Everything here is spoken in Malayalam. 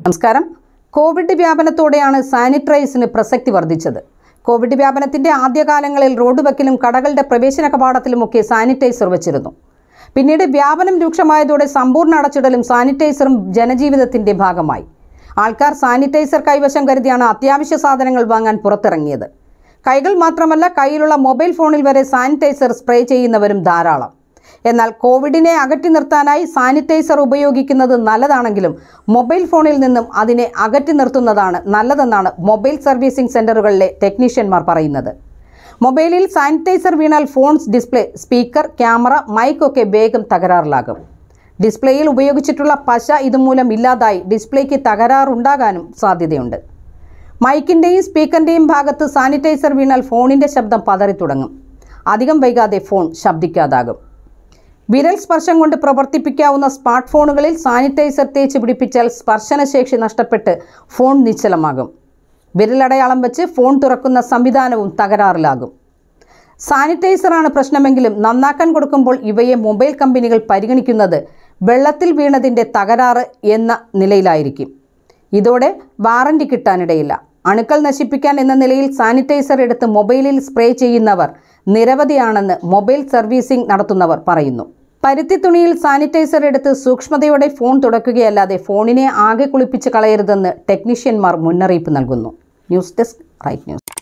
നമസ്കാരം കോവിഡ് വ്യാപനത്തോടെയാണ് സാനിറ്റൈസിന് പ്രസക്തി വർദ്ധിച്ചത് കോവിഡ് വ്യാപനത്തിന്റെ ആദ്യകാലങ്ങളിൽ റോഡ് വക്കിലും കടകളുടെ പ്രവേശന കവാടത്തിലുമൊക്കെ സാനിറ്റൈസർ വെച്ചിരുന്നു പിന്നീട് വ്യാപനം രൂക്ഷമായതോടെ സമ്പൂർണ്ണ അടച്ചിടലും സാനിറ്റൈസറും ജനജീവിതത്തിന്റെ ഭാഗമായി ആൾക്കാർ സാനിറ്റൈസർ കൈവശം കരുതിയാണ് അത്യാവശ്യ സാധനങ്ങൾ വാങ്ങാൻ പുറത്തിറങ്ങിയത് കൈകൾ മാത്രമല്ല കയ്യിലുള്ള മൊബൈൽ ഫോണിൽ വരെ സാനിറ്റൈസർ സ്പ്രേ ചെയ്യുന്നവരും ധാരാളം എന്നാൽ കോവിഡിനെ അകറ്റി നിർത്താനായി സാനിറ്റൈസർ ഉപയോഗിക്കുന്നത് നല്ലതാണെങ്കിലും മൊബൈൽ ഫോണിൽ നിന്നും അതിനെ അകറ്റി നിർത്തുന്നതാണ് നല്ലതെന്നാണ് മൊബൈൽ സർവീസിംഗ് സെന്ററുകളിലെ ടെക്നീഷ്യന്മാർ പറയുന്നത് മൊബൈലിൽ സാനിറ്റൈസർ വീണാൽ phones display speaker camera mic ഒക്കെ വേഗം തകരാറിലാകും ഡിസ്പ്ലേയിൽ ഉപയോഗിച്ചിട്ടുള്ള പശ ഇതുമൂലം ഇല്ലാതായി ഡിസ്പ്ലേക്ക് തകരാറുണ്ടാകാനും സാധ്യതയുണ്ട് മൈക്കിൻ്റെയും സ്പീക്കറിൻ്റെയും ഭാഗത്ത് സാനിറ്റൈസർ വീണാൽ ഫോണിൻ്റെ ശബ്ദം പതറിത്തുടങ്ങും അധികം വൈകാതെ ഫോൺ ശബ്ദിക്കാതാകും വിരൽ സ്പർശം കൊണ്ട് പ്രവർത്തിപ്പിക്കാവുന്ന സ്മാർട്ട് ഫോണുകളിൽ സാനിറ്റൈസർ തേച്ച് പിടിപ്പിച്ചാൽ സ്പർശനശേഷി നഷ്ടപ്പെട്ട് ഫോൺ നിശ്ചലമാകും വിരലടയാളം വെച്ച് ഫോൺ തുറക്കുന്ന സംവിധാനവും തകരാറിലാകും സാനിറ്റൈസറാണ് പ്രശ്നമെങ്കിലും നന്നാക്കാൻ കൊടുക്കുമ്പോൾ ഇവയെ മൊബൈൽ കമ്പനികൾ പരിഗണിക്കുന്നത് വെള്ളത്തിൽ വീണതിൻ്റെ തകരാറ് എന്ന നിലയിലായിരിക്കും ഇതോടെ വാറണ്ടി കിട്ടാനിടയില്ല അണുക്കൾ നശിപ്പിക്കാൻ എന്ന നിലയിൽ സാനിറ്റൈസർ എടുത്ത് മൊബൈലിൽ സ്പ്രേ ചെയ്യുന്നവർ നിരവധിയാണെന്ന് മൊബൈൽ സർവീസിംഗ് നടത്തുന്നവർ പറയുന്നു പരുത്തി തുണിയിൽ സാനിറ്റൈസർ എടുത്ത് സൂക്ഷ്മതയോടെ ഫോൺ തുടക്കുകയല്ലാതെ ഫോണിനെ ആകെ കുളിപ്പിച്ച് കളയരുതെന്ന് ടെക്നീഷ്യന്മാർ മുന്നറിയിപ്പ് നൽകുന്നു ന്യൂസ് ഡെസ്ക് റൈറ്റ് ന്യൂസ്